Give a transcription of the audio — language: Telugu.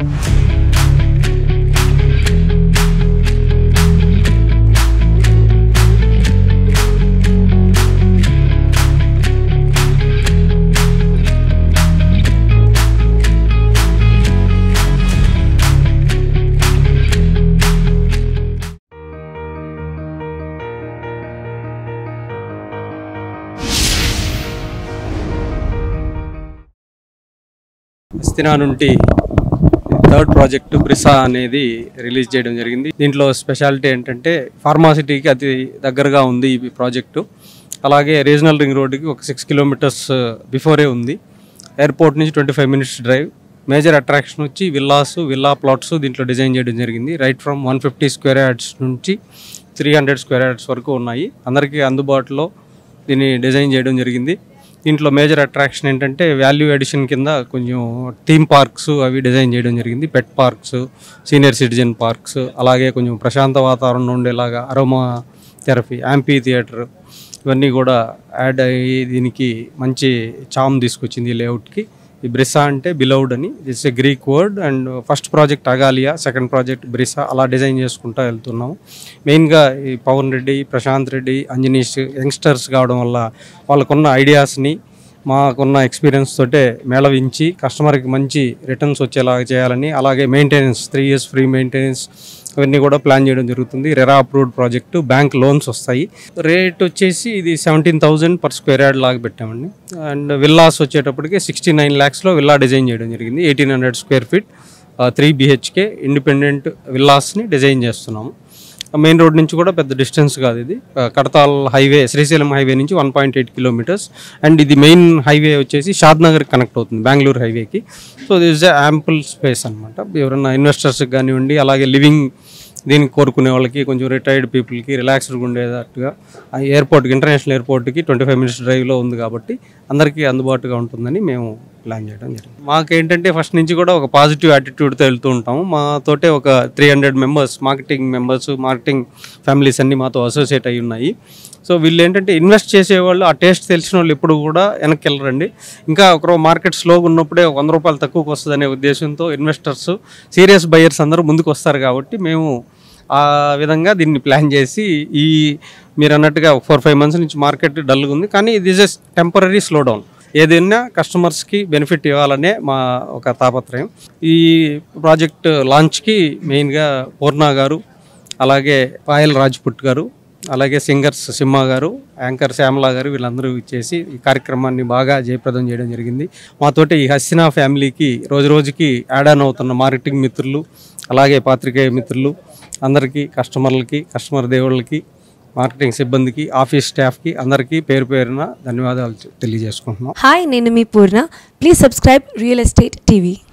ఇస్తినా నుండి థర్డ్ ప్రాజెక్ట్ బ్రిసా అనేది రిలీజ్ చేయడం జరిగింది దీంట్లో స్పెషాలిటీ ఏంటంటే ఫార్మాసిటీకి అతి దగ్గరగా ఉంది ఈ ప్రాజెక్టు అలాగే రీజనల్ రింగ్ రోడ్డుకి ఒక సిక్స్ కిలోమీటర్స్ బిఫోరే ఉంది ఎయిర్పోర్ట్ నుంచి twenty five minutes drive major attraction వచ్చి విల్లాస్ విల్లా ప్లాట్స్ దీంట్లో డిజైన్ చేయడం జరిగింది right from one fifty square yards నుంచి త్రీ హండ్రెడ్ స్క్వేర్ యార్డ్స్ వరకు ఉన్నాయి అందరికీ అందుబాటులో దీన్ని డిజైన్ చేయడం జరిగింది దీంట్లో మేజర్ అట్రాక్షన్ ఏంటంటే వాల్యూ ఎడిషన్ కింద కొంచెం థీమ్ పార్క్స్ అవి డిజైన్ చేయడం జరిగింది pet parks senior citizen parks అలాగే కొంచెం ప్రశాంత వాతావరణం ఉండేలాగా అరోమా థెరపీ యాంపీ థియేటర్ ఇవన్నీ కూడా యాడ్ అయ్యి దీనికి మంచి చామ్ తీసుకొచ్చింది ఈ లేఅవుట్కి ఈ బ్రిసా అంటే బిలౌడ్ అని it's a Greek word and first project Agalia second project Brisa అలా డిజైన్ చేసుకుంటూ వెళ్తున్నాము మెయిన్గా ఈ పవన్ రెడ్డి ప్రశాంత్ రెడ్డి అంజనీష్ యంగ్స్టర్స్ కావడం వల్ల వాళ్ళకున్న ఐడియాస్ని మాకున్న ఎక్స్పీరియన్స్ తోటే మేళవించి కస్టమర్కి మంచి రిటర్న్స్ వచ్చేలాగా చేయాలని అలాగే maintenance three years free maintenance అవన్నీ కూడా ప్లాన్ చేయడం జరుగుతుంది RERA approved project bank loans వస్తాయి రేట్ వచ్చేసి ఇది seventeen thousand per square yard లాగా పెట్టామండి అండ్ విల్లాస్ వచ్చేటప్పటికి సిక్స్టీ నైన్ ల్యాక్స్లో విల్లా డిజైన్ చేయడం జరిగింది eighteen hundred square feet three BHK independent విల్లాస్ని డిజైన్ చేస్తున్నాము మెయిన్ రోడ్ నుంచి కూడా పెద్ద డిస్టెన్స్ కాదు ఇది ఆ, కడతాల్ హైవే శ్రీశైలం హైవే నుంచి one point eight kilometres and ఇది మెయిన్ హైవే వచ్చేసి షాద్నగర్ కనెక్ట్ అవుతుంది బెంగళూరు హైవేకి so this a ample space అనమాట ఎవరైనా ఇన్వెస్టర్స్కి కానివ్వండి అలాగే లివింగ్ దీనికి కోరుకునే వాళ్ళకి కొంచెం రిటైర్డ్ పీపుల్కి రిలాక్స్డ్గా ఉండేటట్టుగా ఆ ఎయిర్పోర్ట్కి ఇంటర్నేషనల్ ఎయిర్పోర్ట్కి ట్వంటీ ఫైవ్ మినిట్స్ డ్రైవ్లో ఉంది కాబట్టి అందరికీ అందుబాటుగా ఉంటుందని మేము ప్లాన్ చేయడం జరిగింది మాకేంటంటే ఫస్ట్ నుంచి కూడా ఒక పాజిటివ్ యాటిట్యూడ్తో వెళ్తూ ఉంటాము మాతోటే ఒక three hundred members marketing members marketing families అన్నీ మాతో అసోసియేట్ అయి ఉన్నాయి సో వీళ్ళు ఏంటంటే ఇన్వెస్ట్ చేసేవాళ్ళు ఆ టేస్ట్ తెలిసిన వాళ్ళు ఎప్పుడు కూడా వెనక్కి వెళ్ళరండి ఇంకా ఒక మార్కెట్ స్లోగా ఉన్నప్పుడే ఒక వంద రూపాయలు తక్కువకి వస్తుందనే ఉద్దేశంతో ఇన్వెస్టర్స్ సీరియస్ బయర్స్ అందరూ ముందుకు వస్తారు కాబట్టి మేము ఆ విధంగా దీన్ని ప్లాన్ చేసి ఈ మీరు అన్నట్టుగా ఫోర్ ఫైవ్ మంత్స్ నుంచి మార్కెట్ డల్గా ఉంది కానీ ఇది ఇస్ టెంపరీ స్లో డౌన్ ఏదైనా కస్టమర్స్కి బెనిఫిట్ ఇవ్వాలనే మా ఒక తాపత్రయం ఈ ప్రాజెక్ట్ లాంచ్కి మెయిన్గా పూర్ణ గారు అలాగే పాయల్ రాజ్పుట్ గారు అలాగే సింగర్స్ సింహ గారు యాంకర్ శ్యామల గారు వీళ్ళందరూ ఇచ్చేసి ఈ కార్యక్రమాన్ని బాగా జయప్రదం చేయడం జరిగింది మాతోటి ఈ హస్సినా ఫ్యామిలీకి రోజు రోజుకి యాడ్ ఆన్ అవుతున్న మార్కెటింగ్ మిత్రులు అలాగే పాత్రికేయ మిత్రులు అందరికీ కస్టమర్లకి కస్టమర్ దేవుళ్ళకి మార్కెటింగ్ సిబ్బందికి ఆఫీస్ స్టాఫ్కి అందరికీ పేరు పేరున ధన్యవాదాలు తెలియజేసుకుంటున్నాం హాయ్ నేను మీ Purna please subscribe real estate TV